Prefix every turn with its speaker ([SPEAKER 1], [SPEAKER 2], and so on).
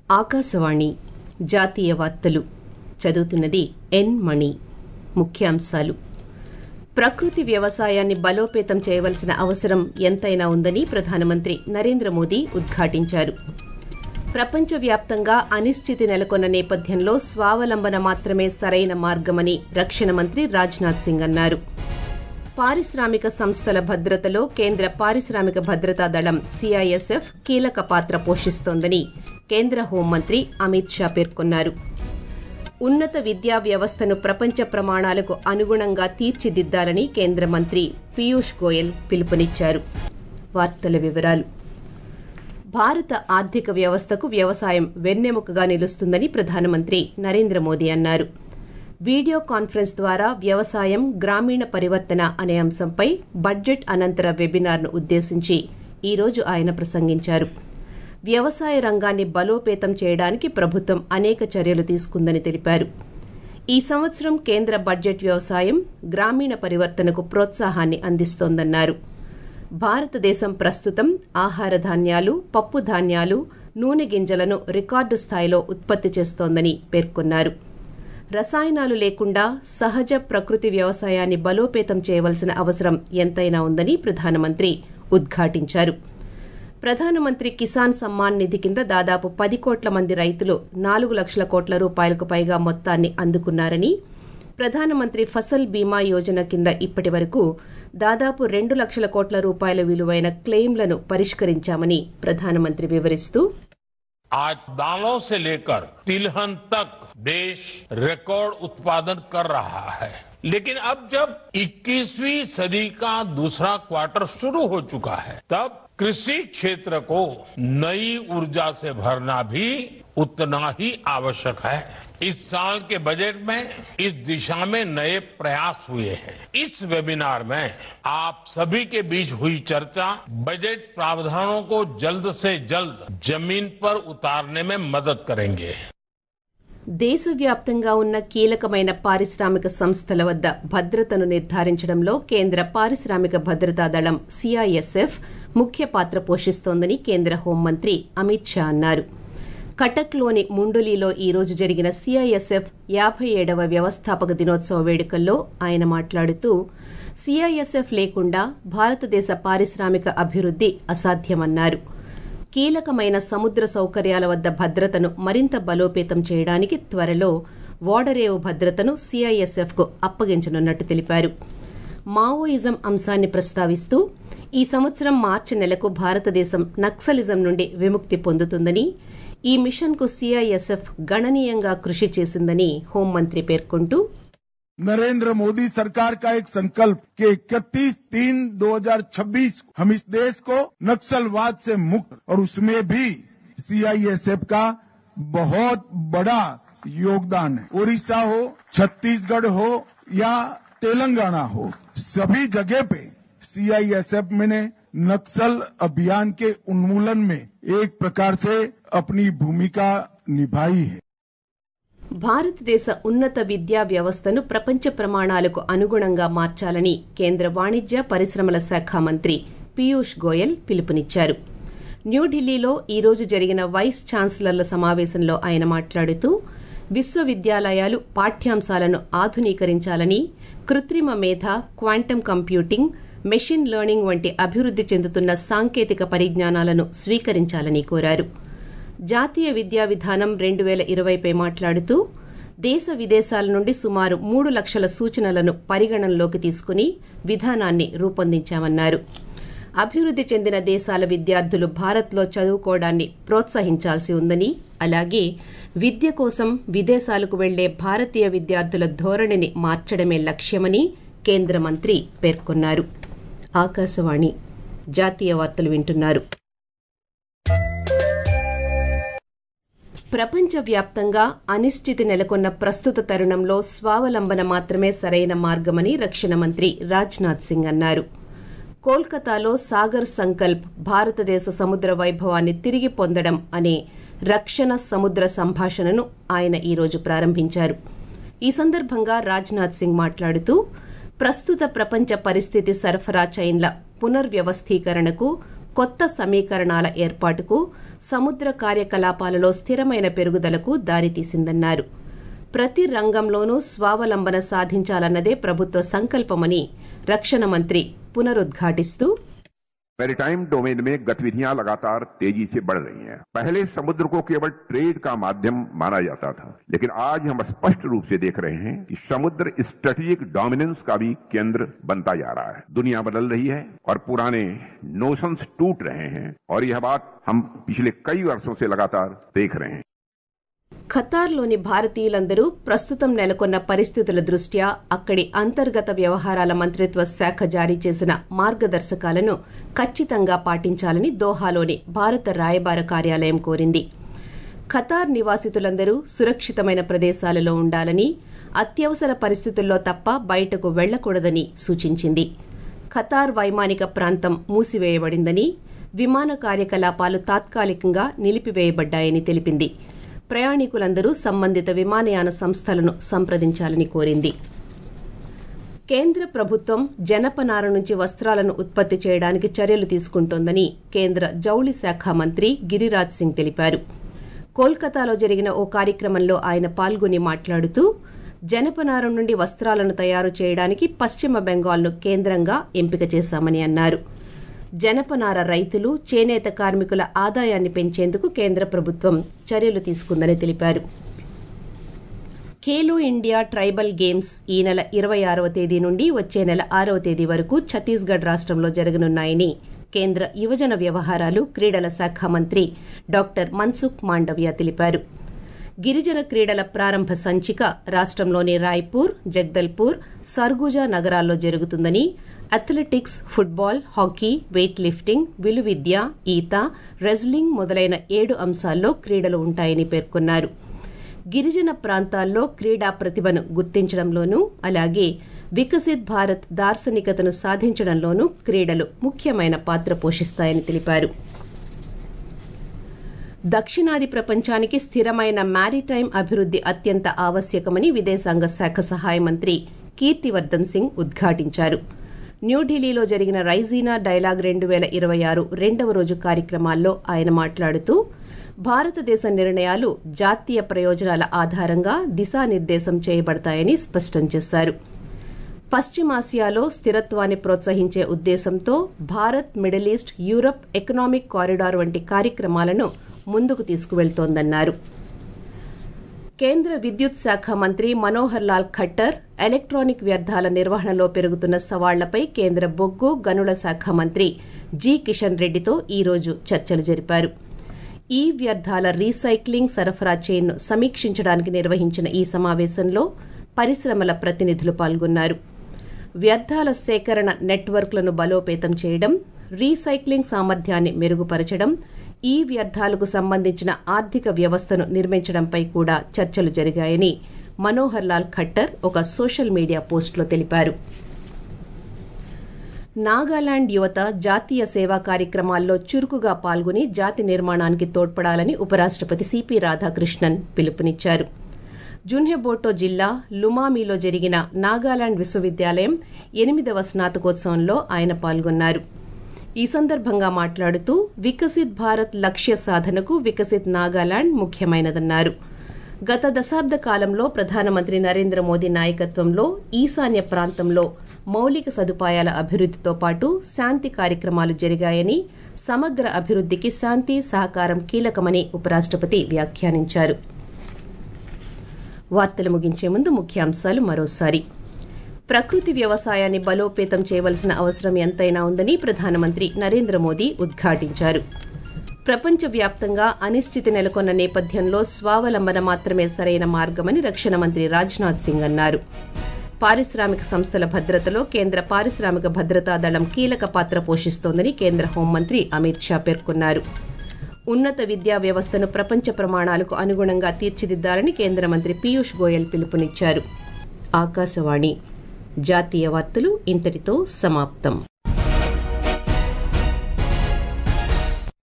[SPEAKER 1] ఆకాశవాణి జాతీయ వార్తలు చదువుతున్నది ఎన్ మణి ముఖ్యాంశాలు ప్రకృతి వ్యవసాయాన్ని బలోపేతం చేయవలసిన అవసరం ఎంతైనా ఉందని ప్రధానమంత్రి నరేంద్ర మోదీ ఉద్ఘాటించారు ప్రపంచవ్యాప్తంగా అనిశ్చితి నెలకొన్న నేపథ్యంలో స్వావలంబన మాత్రమే సరైన మార్గమని రక్షణ మంత్రి రాజ్నాథ్ సింగ్ అన్నారు పారిశ్రామిక సంస్థల భద్రతలో కేంద్ర పారిశ్రామిక భద్రతా దళం సీఐఎస్ఎఫ్ కీలక పాత్ర పోషిస్తోందని కేంద్ర హోంమంత్రి అమిత్ షా పేర్కొన్నారు ఉన్నత విద్యా వ్యవస్థను ప్రపంచ ప్రమాణాలకు అనుగుణంగా తీర్చిదిద్దాలని కేంద్ర మంత్రి పీయూష్ గోయల్ పిలుపునిచ్చారు వార్తల వివరాలు భారత ఆర్థిక వ్యవస్థకు వ్యవసాయం వెన్నెముకగా నిలుస్తుందని ప్రధానమంత్రి నరేంద్ర మోదీ అన్నారు వీడియో కాన్ఫరెన్స్ ద్వారా వ్యవసాయం గ్రామీణ పరివర్తన అనే అంశంపై బడ్జెట్ అనంతర వెబినార్ను ఉద్దేశించి ఈరోజు ఆయన ప్రసంగించారు వ్యవసాయ రంగాన్ని బలోపేతం చేయడానికి ప్రభుత్వం అనేక చర్యలు తీసుకుందని తెలిపారు ఈ సంవత్సరం కేంద్ర బడ్జెట్ వ్యవసాయం గ్రామీణ పరివర్తనకు ప్రోత్సాహాన్ని అందిస్తోందన్నారు భారతదేశం ప్రస్తుతం ఆహార ధాన్యాలు పప్పు ధాన్యాలు నూనె గింజలను రికార్డు స్థాయిలో ఉత్పత్తి చేస్తోందని పేర్కొన్నారు రసాయనాలు లేకుండా సహజ ప్రకృతి వ్యవసాయాన్ని బలోపేతం చేయవలసిన అవసరం ఎంతైనా ఉందని ప్రధానమంత్రి ఉద్ఘాటించారు ప్రధానమంత్రి కిసాన్ సమ్మాన్ నిధి కింద దాదాపు పది కోట్ల మంది రైతులు నాలుగు లక్షల కోట్ల రూపాయలకు పైగా మొత్తాన్ని అందుకున్నారని ప్రధానమంత్రి ఫసల్ బీమా యోజన కింద ఇప్పటి వరకు దాదాపు రెండు లక్షల కోట్ల రూపాయల విలువైన క్లెయిమ్లను పరిష్కరించామని ప్రధానమంత్రి వివరిస్తూ
[SPEAKER 2] आज दालों से लेकर तिलहन तक देश रिकॉर्ड उत्पादन कर रहा है लेकिन अब जब 21वीं सदी का दूसरा क्वार्टर शुरू हो चुका है तब कृषि क्षेत्र को नई ऊर्जा से भरना भी उतना ही आवश्यक है इस साल के बजट में इस दिशा में नए प्रयास हुए हैं इस वेबिनार में आप सभी के बीच हुई चर्चा बजट प्रावधानों को जल्द से जल्द जमीन पर उतारने में मदद करेंगे
[SPEAKER 1] దేశవ్యాప్తంగా ఉన్న కీలకమైన పారిశ్రామిక సంస్థల వద్ద భద్రతను నిర్ధారించడంలో కేంద్ర పారిశ్రామిక భద్రతా దళం సీఐఎస్ఎఫ్ ముఖ్య పాత్ర పోషిస్తోందని కేంద్ర హోంమంత్రి అమిత్ షా అన్నారు కటక్లోని ముండులీలో ఈ రోజు జరిగిన సీఐఎస్ఎఫ్ యాభై ఏడవ వ్యవస్థాపక దినోత్సవ వేడుకల్లో ఆయన మాట్లాడుతూ సీఐఎస్ఎఫ్ లేకుండా భారతదేశ పారిశ్రామిక అభివృద్ది అసాధ్యమన్నారు కీలకమైన సముద్ర సౌకర్యాల వద్ద భద్రతను మరింత బలోపేతం చేయడానికి త్వరలో ఓడరేవు భద్రతను సీఐఎస్ఎఫ్కు అప్పగించనున్నట్టు తెలిపారు మావోయిజం అంశాన్ని ప్రస్తావిస్తూ ఈ సంవత్సరం మార్చి నెలకు భారతదేశం నక్సలిజం నుండి విముక్తి పొందుతుందని ఈ మిషన్కు సీఐఎస్ఎఫ్ గణనీయంగా కృషి చేసిందని హోంమంత్రి పేర్కొంటూ
[SPEAKER 3] नरेंद्र मोदी सरकार का एक संकल्प कि 31 तीन 2026 हम इस देश को नक्सलवाद से मुक्त और उसमें भी सीआईएसएफ का बहुत बड़ा योगदान है ओडिशा हो छत्तीसगढ़ हो या तेलंगाना हो सभी जगह पे सीआईएसएफ ने नक्सल अभियान के उन्मूलन में एक प्रकार से अपनी भूमिका निभाई है
[SPEAKER 1] భారతదేశ ఉన్నత విద్యా వ్యవస్థను ప్రపంచ ప్రమాణాలకు అనుగుణంగా మార్చాలని కేంద్ర వాణిజ్య పరిశ్రమల శాఖ మంత్రి పీయూష్ గోయల్ పిలుపునిచ్చారు న్యూఢిల్లీలో ఈ రోజు జరిగిన వైస్ ఛాన్సలర్ల సమావేశంలో ఆయన మాట్లాడుతూ విశ్వవిద్యాలయాలు పాఠ్యాంశాలను ఆధునీకరించాలని కృత్రిమ మేధ క్వాంటం కంప్యూటింగ్ మెషిన్ లెర్నింగ్ వంటి అభివృద్ది చెందుతున్న సాంకేతిక పరిజ్ఞానాలను స్వీకరించాలని కోరారు జాతీయ విద్యా విధానం రెండు వేల ఇరవైపై మాట్లాడుతూ దేశ విదేశాల నుండి సుమారు మూడు లక్షల సూచనలను పరిగణనలోకి తీసుకుని విధానాన్ని రూపొందించామన్నారు అభివృద్ది చెందిన దేశాల విద్యార్థులు భారత్లో చదువుకోవడాన్ని ప్రోత్సహించాల్సి ఉందని అలాగే విద్య కోసం విదేశాలకు వెళ్లే భారతీయ విద్యార్థుల ధోరణిని మార్చడమే లక్ష్యమని కేంద్ర మంత్రి పేర్కొన్నారు ఆకాశవాణి జాతీయ వార్తలు వింటున్నారు ప్రపంచవ్యాప్తంగా అనిశ్చితి నెలకొన్న ప్రస్తుత తరుణంలో స్వావలంబన మాత్రమే సరైన మార్గమని రక్షణ మంత్రి రాజ్నాథ్ సింగ్ అన్నారు కోల్కతాలో సాగర్ సంకల్ప్ భారతదేశ సముద్ర వైభవాన్ని తిరిగి పొందడం అనే రక్షణ సముద్ర సంభాషణను ఆయన ఈరోజు ప్రారంభించారు ఈ సందర్భంగా రాజ్నాథ్ సింగ్ మాట్లాడుతూ ప్రస్తుత ప్రపంచ పరిస్థితి సరఫరా చైన్ల పునర్వ్యవస్థీకరణకు కొత్త సమీకరణాల ఏర్పాటుకు సముద్ర కార్యకలాపాలలో స్థిరమైన పెరుగుదలకు దారితీసిందన్నారు ప్రతి రంగంలోనూ స్వావలంబన సాధించాలన్నదే ప్రభుత్వ సంకల్పమని రక్షణ మంత్రి పునరుద్ఘాటిస్తూ
[SPEAKER 4] मैरीटाइम डोमेन में गतिविधियां लगातार तेजी से बढ़ रही हैं पहले समुद्र को केवल ट्रेड का माध्यम माना जाता था लेकिन आज हम स्पष्ट रूप से देख रहे हैं कि समुद्र स्ट्रेटेजिक डोमिनेंस का भी केंद्र बनता जा रहा है दुनिया बदल रही है और पुराने नोशंस टूट रहे हैं और यह बात हम पिछले कई वर्षों से लगातार देख रहे हैं
[SPEAKER 1] ఖతార్లోని భారతీయులందరూ ప్రస్తుతం నెలకొన్న పరిస్థితుల దృష్ట్యా అక్కడి అంతర్గత వ్యవహారాల మంత్రిత్వ శాఖ జారీ చేసిన మార్గదర్శకాలను ఖచ్చితంగా పాటించాలని దోహాలోని భారత రాయబార కార్యాలయం కోరింది ఖతార్ నివాసితులందరూ సురక్షితమైన ప్రదేశాలలో ఉండాలని అత్యవసర పరిస్థితుల్లో తప్ప బయటకు వెళ్లకూడదని సూచించింది ఖతార్ వైమానిక ప్రాంతం మూసివేయబడిందని విమాన కార్యకలాపాలు తాత్కాలికంగా నిలిపివేయబడ్డాయని తెలిపింది ప్రయాణికులందరూ సంబంధిత విమానయాన సంస్థలను సంప్రదించాలని కోరింది కేంద్ర ప్రభుత్వం జనపనార నుంచి వస్త్రాలను ఉత్పత్తి చేయడానికి చర్యలు తీసుకుంటోందని కేంద్ర జౌళి శాఖ మంత్రి గిరిరాజ్ సింగ్ తెలిపారు కోల్కతాలో జరిగిన ఓ కార్యక్రమంలో ఆయన పాల్గొని మాట్లాడుతూ జనపనారం నుండి వస్త్రాలను తయారు చేయడానికి పశ్చిమ బెంగాల్ను కేంద్రంగా ఎంపిక చేశామని అన్నారు జనపనార రైతులు చేనేత కార్మికుల ఆదాయాన్ని పెంచేందుకు కేంద్ర ప్రభుత్వం చర్యలు తీసుకుందని తెలిపారు ఖేలో ఇండియా ట్రైబల్ గేమ్స్ ఈ నెల ఇరవై ఆరవ తేదీ నుండి వచ్చే నెల ఆరవ తేదీ వరకు ఛత్తీస్గఢ్ రాష్టంలో జరగనున్నాయని కేంద్ర యువజన వ్యవహారాలు క్రీడల శాఖ మంత్రి డాక్టర్ మన్సుఖ్ మాండవ్య తెలిపారు గిరిజన క్రీడల ప్రారంభ సంచిక రాష్టంలోని రాయ్పూర్ జగ్దల్పూర్ సర్గుజా నగరాల్లో జరుగుతుందని athletics football hockey weightlifting విలువిద్య ఈత రెజ్లింగ్ మొదలైన ఏడు అంశాల్లో క్రీడలు ఉంటాయని పేర్కొన్నారు గిరిజన ప్రాంతాల్లో క్రీడా ప్రతిభను గుర్తించడంలోనూ అలాగే వికసిత్ భారత్ దార్శనికతను సాధించడంలోనూ క్రీడలు ముఖ్యమైన పాత్ర పోషిస్తాయని తెలిపారు దక్షిణాది ప్రపంచానికి స్థిరమైన మారిటైమ్ అభివృద్ది అత్యంత ఆవశ్యకమని విదేశాంగ శాఖ సహాయ మంత్రి కీర్తివర్దన్ సింగ్ ఉద్ఘాటించారు న్యూఢిల్లీలో జరిగిన రైజీనా డైలాగ్ రెండు వేల ఇరవై ఆరు రెండవ రోజు కార్యక్రమాల్లో ఆయన మాట్లాడుతూ భారతదేశ నిర్ణయాలు జాతీయ ప్రయోజనాల ఆధారంగా దిశానిర్దేశం చేయబడతాయని స్పష్టం చేశారు పశ్చిమాసియాలో స్థిరత్వాన్ని ప్రోత్సహించే ఉద్దేశంతో Bharat Middle East Europe economic corridor వంటి కార్యక్రమాలను ముందుకు తీసుకువెళ్తోందన్నారు కేంద్ర విద్యుత్ శాఖ మంత్రి మనోహర్ లాల్ ఖట్టర్ ఎలక్ట్రానిక్ వ్యర్థాల నిర్వహణలో పెరుగుతున్న సవాళ్లపై కేంద్ర బొగ్గు గనుల శాఖ మంత్రి జి కిషన్ రెడ్డితో ఈ రోజు చర్చలు జరిపారు ఈ వ్యర్థాల రీసైక్లింగ్ సరఫరా చైన్ను సమీక్షించడానికి నిర్వహించిన ఈ సమావేశంలో పరిశ్రమల ప్రతినిధులు పాల్గొన్నారు వ్యర్థాల సేకరణ నెట్వర్క్లను బలోపేతం చేయడం రీసైక్లింగ్ సామర్థ్యాన్ని మెరుగుపరచడం ఈ వ్యర్థాలకు సంబంధించిన ఆర్థిక వ్యవస్థను నిర్మించడంపై కూడా చర్చలు జరిగాయని మనోహర్ లాల్ ఖట్టర్ ఒక సోషల్ మీడియా పోస్టులో తెలిపారు నాగాలాండ్ యువత జాతీయ సేవా కార్యక్రమాల్లో చురుకుగా పాల్గొని జాతి నిర్మాణానికి తోడ్పడాలని ఉపరాష్టపతి సిపి రాధాకృష్ణన్ పిలుపునిచ్చారు జున్హెబోటో జిల్లా లుమామీలో జరిగిన నాగాలాండ్ విశ్వవిద్యాలయం ఎనిమిదవ స్నాతకోత్సవంలో ఆయన పాల్గొన్నారు ఈ సందర్భంగా మాట్లాడుతూ వికసిత్ భారత్ లక్ష్య సాధనకు వికసిత్ నాగాలాండ్ ముఖ్యమైనదన్నారు గత దశాబ్ద కాలంలో ప్రధానమంత్రి నరేంద్ర మోదీ నాయకత్వంలో ఈశాన్య ప్రాంతంలో మౌలిక సదుపాయాల అభివృద్దితో పాటు శాంతి కార్యక్రమాలు జరిగాయని సమగ్ర అభివృద్దికి శాంతి సహకారం కీలకమని ఉపరాష్టపతి వ్యాఖ్యానించారు వార్తలు ముగించే ముందు ముఖ్యాంశాలు మరోసారి ప్రకృతి వ్యవసాయాన్ని బలోపేతం చేయవలసిన అవసరం ఎంతైనా ఉందని ప్రధానమంత్రి నరేంద్ర మోదీ ఉద్ఘాటించారు ప్రపంచవ్యాప్తంగా అనిశ్చితి నెలకొన్న నేపథ్యంలో స్వావలంబన మాత్రమే సరైన మార్గమని రక్షణ మంత్రి రాజ్నాథ్ సింగ్ అన్నారు పారిశ్రామిక సంస్థల భద్రతలో కేంద్ర పారిశ్రామిక భద్రతా దళం కీలక పాత్ర పోషిస్తోందని కేంద్ర హోంమంత్రి అమిత్ షా పేర్కొన్నారు ఉన్నత విద్యా వ్యవస్థను ప్రపంచ ప్రమాణాలకు అనుగుణంగా తీర్చిదిద్దాలని కేంద్ర మంత్రి పీయూష్ గోయల్ పిలుపునిచ్చారు ఆకాశవాణి జాతీయ వార్తలు ఇంతటితో సమాప్తం